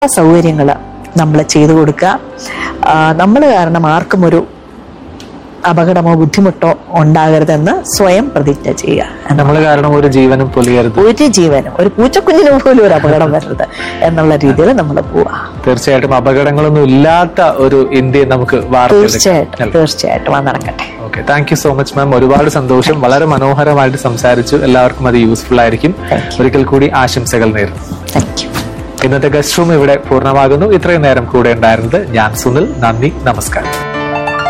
സൗകര്യങ്ങൾ നമ്മൾ ചെയ്തു കൊടുക്കുക നമ്മൾ കാരണം ആർക്കും ഒരു അപകടമോ ബുദ്ധിമുട്ടോ ഉണ്ടാകരുതെന്ന് സ്വയം പ്രതിജ്ഞ ചെയ്യുക നമ്മൾ കാരണം ഒരു ജീവനും പൊലിയരുത് ഒരു ജീവനും ഒരു പൂച്ചക്കുഞ്ഞിന് പോലും ഒരു അപകടം വരരുത് എന്നുള്ള രീതിയിൽ നമ്മൾ പോവാ തീർച്ചയായിട്ടും അപകടങ്ങളൊന്നും ഇല്ലാത്ത ഒരു ഇന്ത്യയെ നമുക്ക് വാർത്തെടുക്കാം തീർച്ചയായിട്ടും തീർച്ചയായിട്ടും അത് നടക്കട്ടെ okay thank you so much ma'am ഒരുപാട് സന്തോഷം വളരെ മനോഹരമായിട്ട് സംസാരിച്ചു എല്ലാവർക്കും അത് യൂസ്ഫുൾ ആയിരിക്കും ഒരിക്കൽ കൂടി ആശംസകൾ നേരുന്നു താങ്ക് യു ഇന്നത്തെ ഗസ്റ്റ് റൂം ഇവിടെ പൂർണ്ണമാകുന്നു ഇത്രയും നേരം കൂടെ ഉണ്ടായിരുന്നത് ഞാൻ സുനിൽ നന്ദി നമസ്കാരം